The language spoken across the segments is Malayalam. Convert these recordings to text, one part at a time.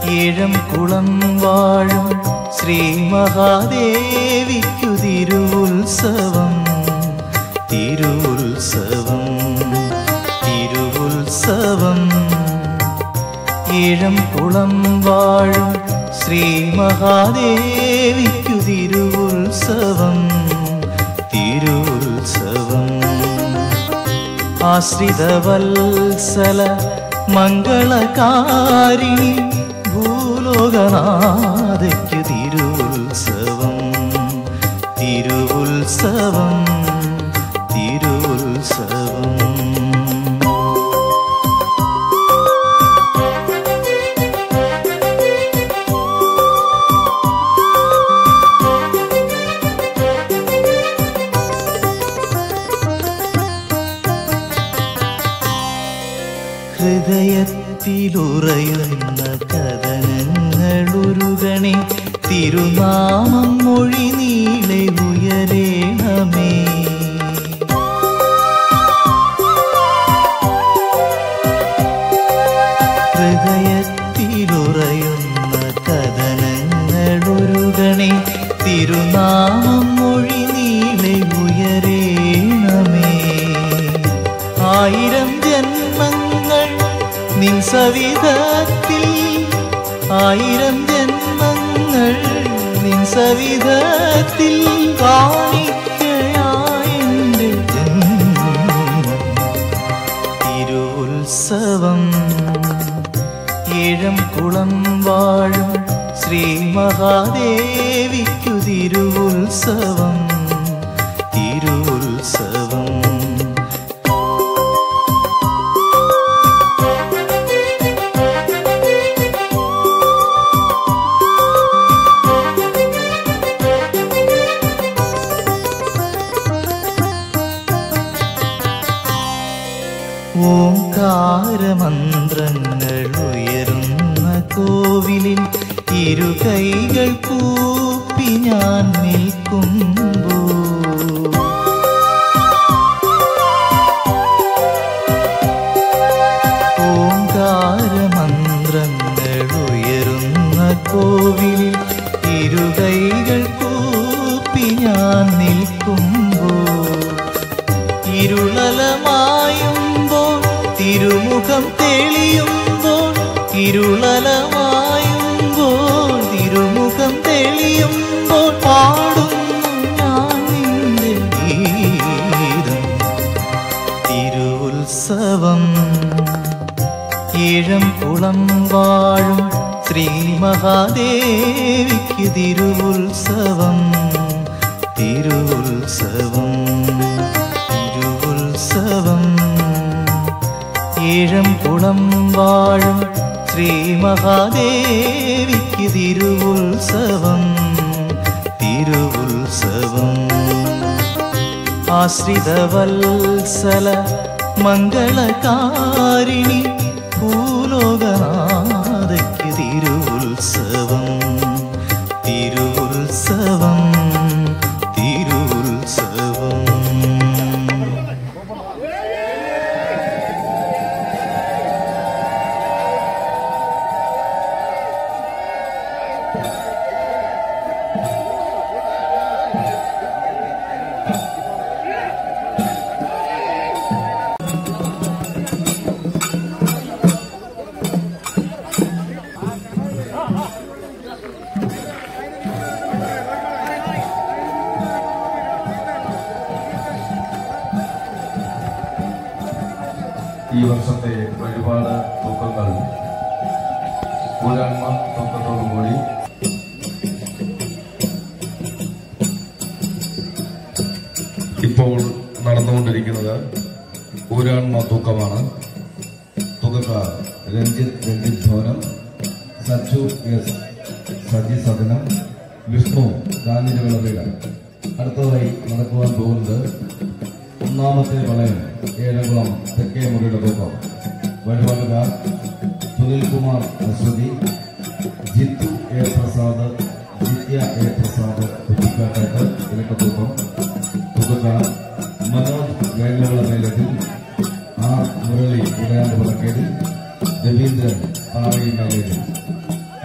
ഏഴം കുളം വാഴും ശ്രീ മഹാദേവിക്കു തിരുവുത്സവം തിരുവുത്സവം തിരുവുത്സവം ഏഴം കുളം വാഴും ശ്രീ മഹാദേവിക്കു തിരുവുത്സവം തിരുവുത്സവം ആശ്രിതവത്സല മംഗളകാരിണി ഭൂലോകനാഥയ്ക്കു തിരുവുത്സവം തിരുവുത്സവം തിരുവുത്സവം ഹൃദയത്തിലുറയുന്ന കഥനങ്ങളുരുകണേ തിരുനാമം മൊഴി നീളെ ഉയരേണമേ ഹൃദയത്തിലുറയുന്ന കഥനങ്ങളുരുകണേ തിരുനാമം മൊഴി നീളെ ഉയരേണമേ ആയിരം ജന്മങ്ങൾ നിൻ സവിധത്തിൽ ആയിരം ജന്മങ്ങൾ നിൻ സവിധത്തിൽ കാണിക്കയായെന്റെ ജന്മം തിരുവുത്സവം ഏഴം കുളം വാഴും ശ്രീ മഹാദേവിക്കു തിരുവുത്സവം തിരുവുത്സവം ഓംകാരമന്ത്രങ്ങൾ ഉയരുന്ന കോവിലിൽ ഇരു കൈകൾ കൂപ്പി ഞാൻ നിൽക്കുമ്പോ ഓംകാരമന്ത്രങ്ങൾ ഉയരുന്ന കോവിലിൽ ഇരു കൈകൾ കൂപ്പി ഞാൻ നിൽക്കുമ്പോ ഇരുളലമായുമ്പോൾ തിരുമുഖം തെളിയുമ്പോൾ ഇരുളലമായുമ്പോൾ തിരുമുഖം തെളിയുമ്പോൾ പാടുന്നു ഞാൻ നിന്റെ ഗീതം തിരുവുത്സവം ഏഴം കുളം വാഴും ശ്രീ മഹാദേവിക്ക് തിരുവുത്സവം തിരുവുത്സവം തിരുവുത്സവം ഏഴം കുളം വാഴും ശ്രീ മഹാദേവിക്ക് തിരുവുത്സവം തിരുവുത്സവം ആശ്രിതവത്സല മംഗളകാരിണി ഭൂലോകനാഥയ്ക്ക് തിരുവുത്സവം തിരുവുത്സവം തിരുവുത്സവം ഈ വർഷത്തെ വഴിപാട് തൂക്കങ്ങൾ ഊരാൺമ തൂക്കത്തോടുകൂടി ഇപ്പോൾ നടന്നുകൊണ്ടിരിക്കുന്നത് ഊരാൺമ തൂക്കമാണ് തൂക്കക്കാർ രഞ്ജിത്ത് രഞ്ജിത്ത് ഭവനം സച്ചു എസ് സജി സദനം വിഷ്ണു ഗാന്ധിവിളവീട് അടുത്തതായി നടക്കുവാൻ പോകുന്നത് ഒന്നാമത്തെ വളയം ഏലകുളം തെക്കേ മുറിയുടെ തൂക്കം വഴിപാടുകാർ സുനിൽകുമാർ അശ്വതി ജിത്തു എ പ്രസാദ് ജിത്യ എ പ്രസാദ് കുറ്റിക്കാട്ടായിട്ട് ഇലക്കത്തൂക്കം തുകക്കാർ മനോജ് വേങ്ങവിളമേലത്തിൽ ആർ മുരളി ഉടയാണ്ട് പുറക്കേടിൽ രവീന്ദ്രൻ താഴെ മേലേതിൽ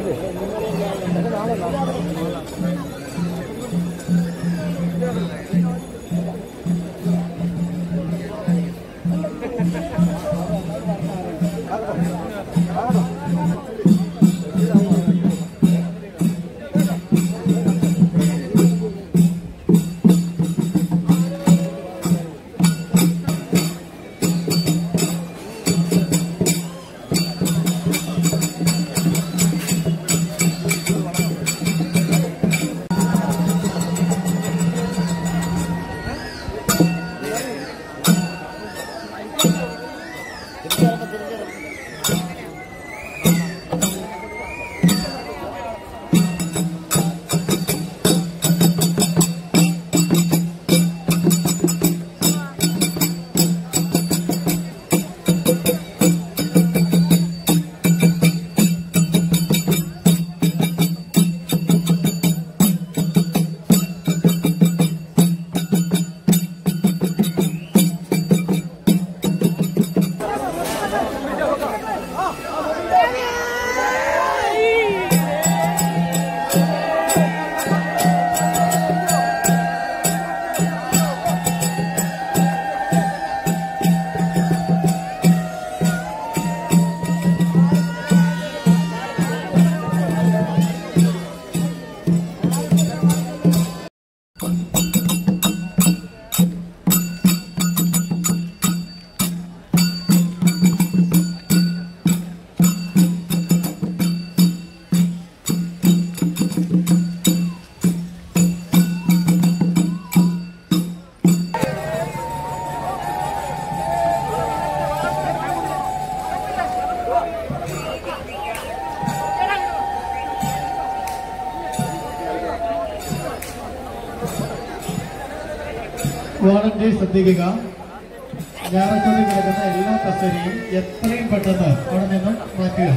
വോളണ്ടിയർ ശ്രദ്ധിക്കുക ഞായറാഴ്ച കിടക്കുന്ന എല്ലാ കസേരയും എത്രയും പെട്ടെന്ന് അവിടെ നിന്നും മാറ്റുക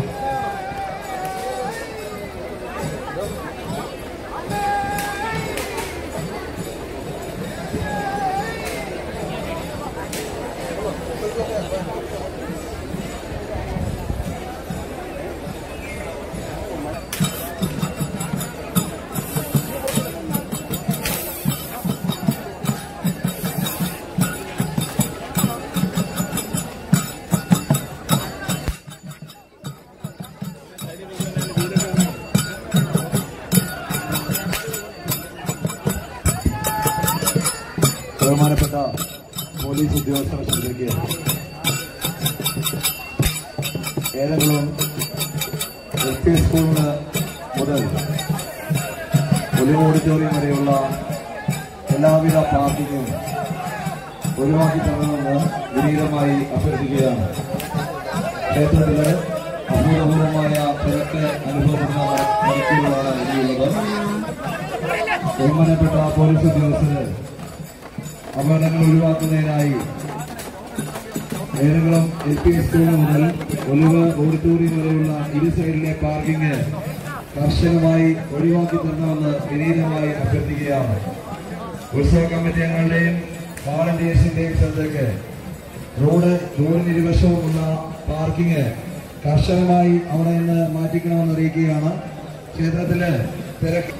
ബഹുമാനപ്പെട്ട പോലീസ് ഉദ്യോഗസ്ഥർ ശ്രദ്ധയ്ക്ക് ഏതെങ്കിലും എൽ പി സ്കൂളിന് മുതൽ ഒലിവ് ഓഡിറ്റോറിയം വരെയുള്ള എല്ലാവിധ പാർക്കിങ്ങും ഒഴിവാക്കി തരണമെന്ന് വിനീതമായി അഭ്യർത്ഥിക്കുകയാണ് ക്ഷേത്രത്തില് അഭൂതപൂർവമായ തിരക്ക് അനുഭവപ്പെടുന്ന മണിക്കൂറുകളാണ് ഇനിയുള്ളത് ബഹുമാനപ്പെട്ട പോലീസ് ഉദ്യോഗസ്ഥര് അപകടങ്ങൾ ഒഴിവാക്കുന്നതിനായി ഏതെങ്കിലും എൽ പി സ്കൂൾ മുതൽ ഒലിവ് ഓഡിറ്റോറിയം വരെയുള്ള ഇരു സൈഡിലെ പാർക്കിംഗ് കർശനമായി ഒഴിവാക്കി തരണമെന്ന് വിനീതമായി അഭ്യർത്ഥിക്കുകയാണ് ഉത്സവ കമ്മിറ്റി അംഗങ്ങളുടെയും വാളണ്ടിയേഴ്സിന്റെയും ശ്രദ്ധയ്ക്ക് റോഡ് റോഡിന് ഇരുവശവുമുള്ള പാർക്കിംഗ് കർശനമായി അവിടെ നിന്ന് മാറ്റിക്കണമെന്ന് അറിയിക്കുകയാണ് ക്ഷേത്രത്തില് തിരക്ക്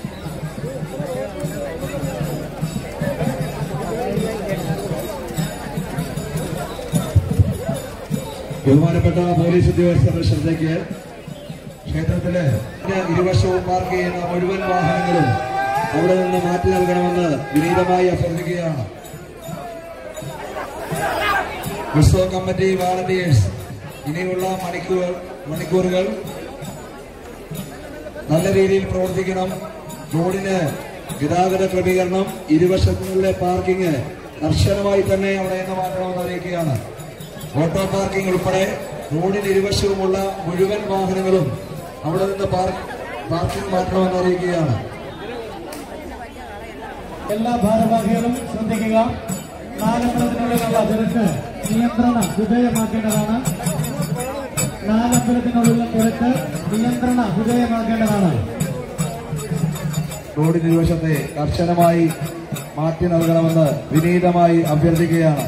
ബഹുമാനപ്പെട്ട പോലീസ് ഉദ്യോഗസ്ഥരുടെ ശ്രദ്ധയ്ക്ക് ക്ഷേത്രത്തില് ഇരുവശവും പാർക്ക് ചെയ്യുന്ന മുഴുവൻ വാഹനങ്ങളും അവിടെ നിന്ന് മാറ്റി നൽകണമെന്ന് വിനീതമായി അഭ്യർത്ഥിക്കുകയാണ് ഉത്സവ കമ്മിറ്റി വാളണ്ടിയേഴ്സ് ഇനിയുള്ള മണിക്കൂർ മണിക്കൂറുകൾ നല്ല രീതിയിൽ പ്രവർത്തിക്കണം റോഡിന് ഗതാഗത ക്രമീകരണം ഇരുവശങ്ങളിലെ പാർക്കിംഗ് കർശനമായി തന്നെ അവിടെ നിന്ന് മാറ്റണമെന്ന് അറിയിക്കുകയാണ് ഓട്ടോ പാർക്കിംഗ് ഉൾപ്പെടെ റോഡിന് ഇരുവശവുമുള്ള മുഴുവൻ വാഹനങ്ങളും അവിടെ നിന്ന് പാർക്ക് പാർക്കിംഗ് മാറ്റണമെന്ന് അറിയിക്കുകയാണ് എല്ലാ ഭാരവാഹികളും ശ്രദ്ധിക്കുക നാലമ്പലത്തിനുള്ളിലുള്ള തിരക്ക് നിയന്ത്രണ വിധേയമാക്കേണ്ടതാണ് നാലമ്പലത്തിനുള്ളിലുള്ള തിരക്ക് നിയന്ത്രണ വിധേയമാക്കേണ്ടതാണ് റോഡിന് ഇരുവശത്തെ കർശനമായി മാറ്റി നൽകണമെന്ന് വിനീതമായി അഭ്യർത്ഥിക്കുകയാണ്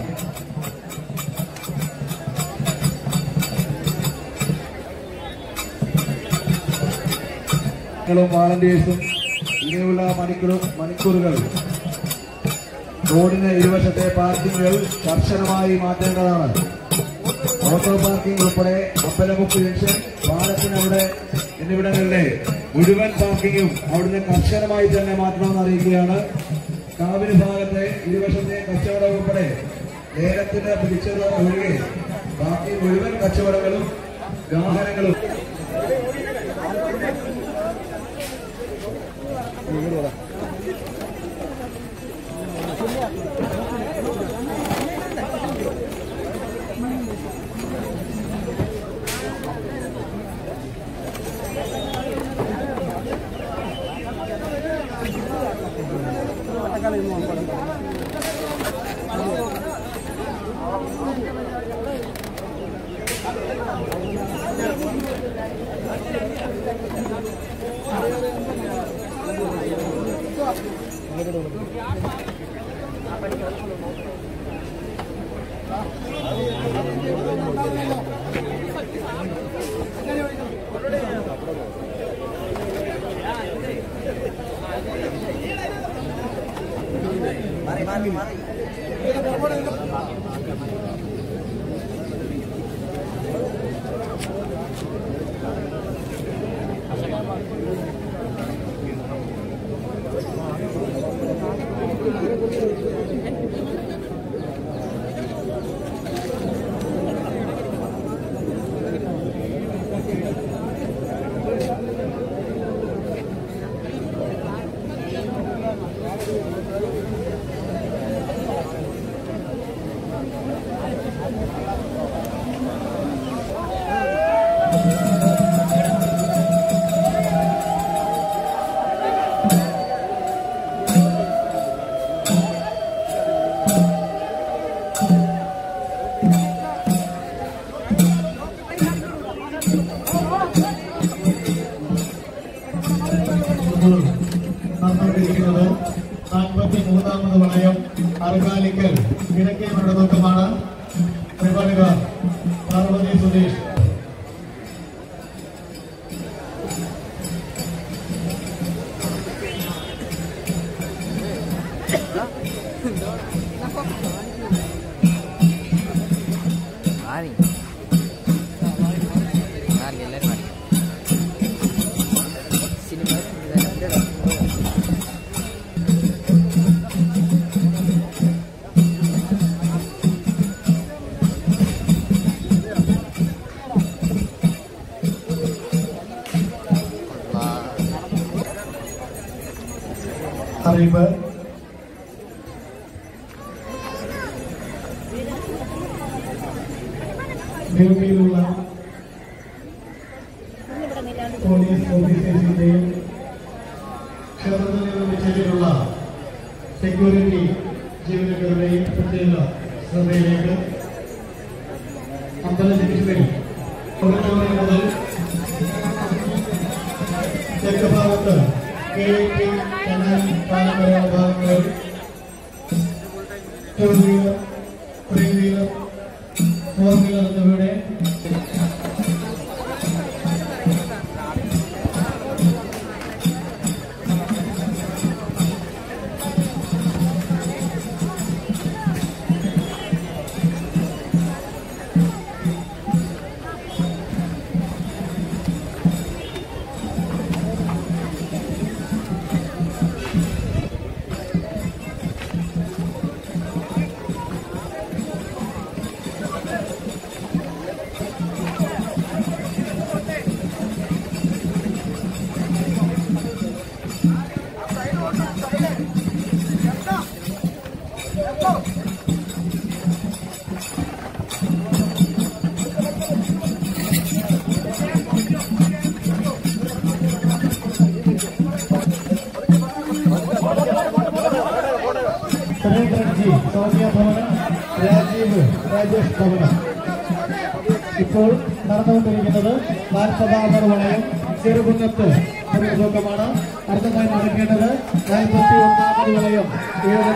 മക്കളും വാളണ്ടിയേഴ്സും ഇനിയുള്ള മണിക്കൂറും മണിക്കൂറുകൾ റോഡിന് ഇരുവശത്തെ പാർക്കിങ്ങുകൾ കർശനമായി മാറ്റേണ്ടതാണ് ഓട്ടോ പാർക്കിംഗ് ഉൾപ്പെടെ അമ്പലമുക്ക് ജംഗ്ഷൻ പാലത്തിനവിടെ എന്നിവിടങ്ങളിലെ മുഴുവൻ പാർക്കിങ്ങും അവിടുന്ന് കർശനമായി തന്നെ മാറ്റണമെന്ന് അറിയിക്കുകയാണ് കാവിന് ഭാഗത്തെ ഇരുവശത്തെ കച്ചവടം ഉൾപ്പെടെ ലേലത്തിന് പിടിച്ചത് ഒഴികെ ബാക്കി മുഴുവൻ കച്ചവടങ്ങളും വാഹനങ്ങളും ഇപ്പോൾ നടന്നുകൊണ്ടിരിക്കുന്നത് നാൽപ്പത്തി മൂന്നാമത് വളയം അറുകാലിക്കൽ കിഴക്കേ നടന്നോക്കമാണ് പരിപാടികൾ പാർവതി സുധീഷ് മാറി മാറി എല്ലാവരും മാറി സിനിമ അറിയിപ്പ് ഡൽഹിയിലുള്ള പോലീസ് ഓഫീസേഴ്സിന്റെയും ക്ഷേത്രത്തിൽ നിർമ്മിച്ചിട്ടുള്ള സെക്യൂരിറ്റി ജീവനക്കാരുടെയും പ്രത്യേക ശ്രദ്ധയിലേക്ക് അമ്പല ഡിവിഷനിൽ ഓഡിറ്റോറിയം മുതൽ തെക്ക് ഭാഗത്ത് കെ ടി കനാൽ പാലം വരെയുള്ള ഭാഗങ്ങളിൽ two wheeler three wheeler four wheeler എന്നിവയുടെ സുരേന്ദ്രൻജി സൗമ്യ ഭവനം രാജീവ് രാജേഷ് ഭവനം ഇപ്പോൾ നടന്നുകൊണ്ടിരിക്കുന്നത് നാൽപ്പതാമത് വളയം ചെറുകുന്നത്ത് പുനർതൂക്കമാണ് അടുത്തതായി നടക്കേണ്ടത് നാൽപ്പത്തി ഒന്നാമത് വളയം ഏഴ്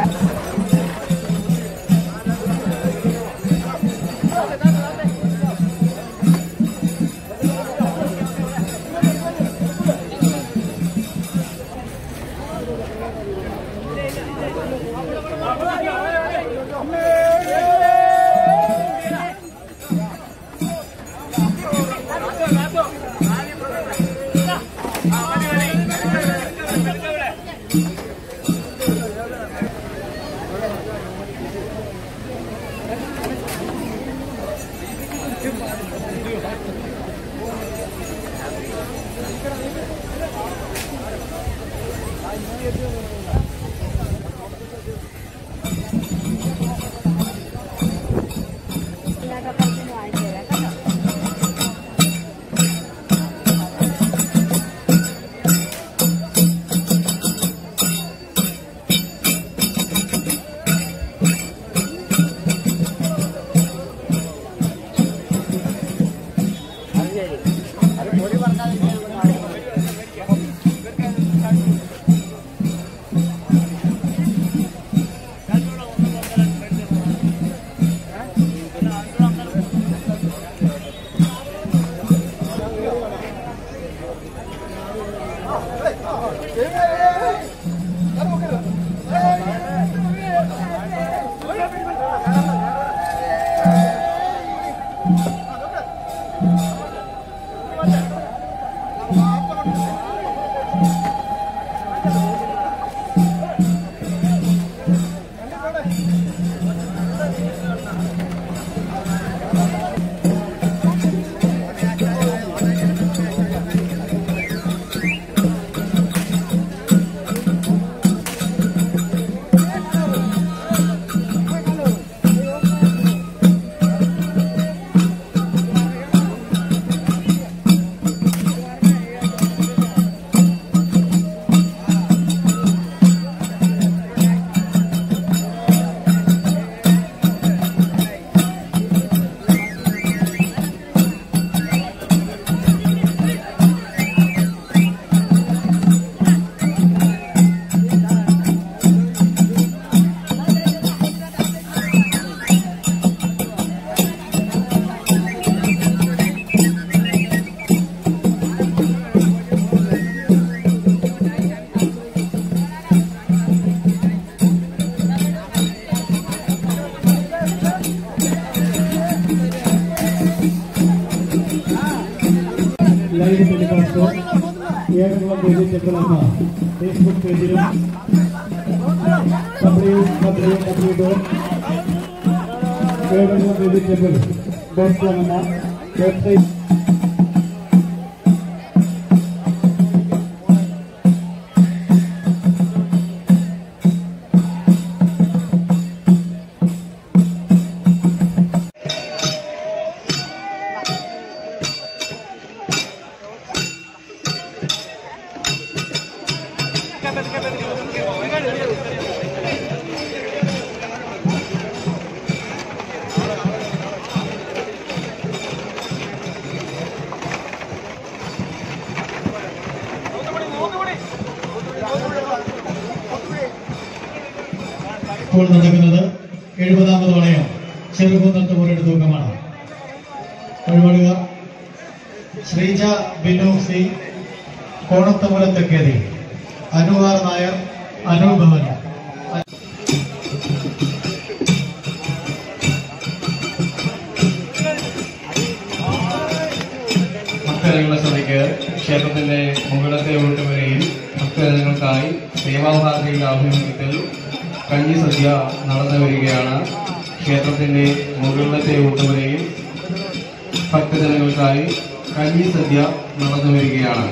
ലൈവ് ടെലികാസ്റ്റ് ഏഴംകുളം വെജിറ്റബിൾ എന്ന ഫേസ്ബുക്ക് പേജിലും W W W dot Ezhamkulam vegetable dot com എന്ന വെബ്സൈറ്റ് ഇപ്പോൾ നടക്കുന്നത് എഴുപതാമത് വളയം ചെറുകുന്നത്ത് മുരട് തൂക്കമാണ് വഴിപാടുകാർ ശ്രീജ ബിനു സി കോണത്തമുല തെക്കേതി അനുവാർ നായർ അനുഭവൻ ഭക്തജനങ്ങളെ ശ്രദ്ധിക്കുക ക്ഷേത്രത്തിന്റെ മുകളിലത്തെ ഊട്ടുവരയിൽ ഭക്തജനങ്ങൾക്കായി സേവാഭാരതിയുടെ ആഭിമുഖ്യത്തിൽ കഞ്ഞി സദ്യ നടന്നു വരികയാണ് ക്ഷേത്രത്തിന്റെ മുകളിലത്തെ ഊട്ടുവരയിൽ ഭക്തജനങ്ങൾക്കായി കഞ്ഞി സദ്യ നടന്നു വരികയാണ്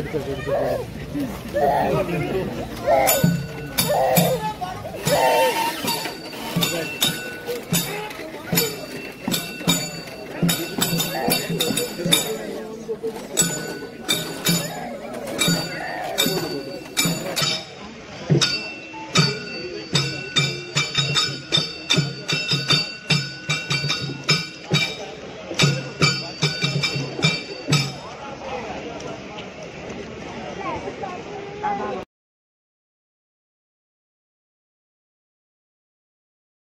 ും